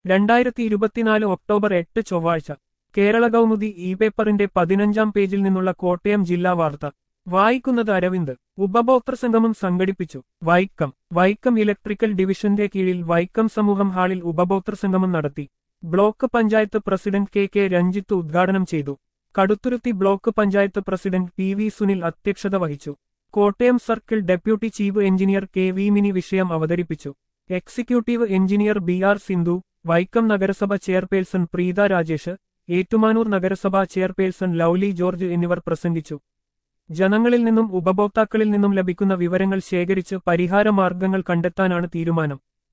രണ്ടായിരത്തി ഇരുപത്തിനാല് ഒക്ടോബർ എട്ട് ചൊവ്വാഴ്ച കേരള കൗമുദി ഇ പേപ്പറിന്റെ പതിനഞ്ചാം പേജിൽ നിന്നുള്ള കോട്ടയം ജില്ലാ വാർത്ത വായിക്കുന്നത് അരവിന്ദ് ഉപഭോക്തൃ സംഗമം സംഘടിപ്പിച്ചു വൈക്കം വൈക്കം ഇലക്ട്രിക്കൽ ഡിവിഷന്റെ കീഴിൽ വൈക്കം സമൂഹം ഹാളിൽ ഉപഭോക്തൃ സംഗമം നടത്തി block panchayat president K K Ranjith ഉദ്ഘാടനം ചെയ്തു Kaduthuruthy block panchayat president P V Sunil അധ്യക്ഷത വഹിച്ചു Kottayam circle deputy chief engineer K V Mini വിഷയം അവതരിപ്പിച്ചു executive engineer B R Sindhu Vaikom നഗരസഭ ചെയർപേഴ്സൺ പ്രീത രാജേഷ് ഏറ്റുമാനൂർ നഗരസഭാ ചെയർപേഴ്സൺ ലൗലി ജോർജ് എന്നിവർ പ്രസംഗിച്ചു ജനങ്ങളിൽ നിന്നും ഉപഭോക്താക്കളിൽ നിന്നും ലഭിക്കുന്ന വിവരങ്ങൾ ശേഖരിച്ച് പരിഹാര മാർഗങ്ങൾ കണ്ടെത്താനാണ് തീരുമാനം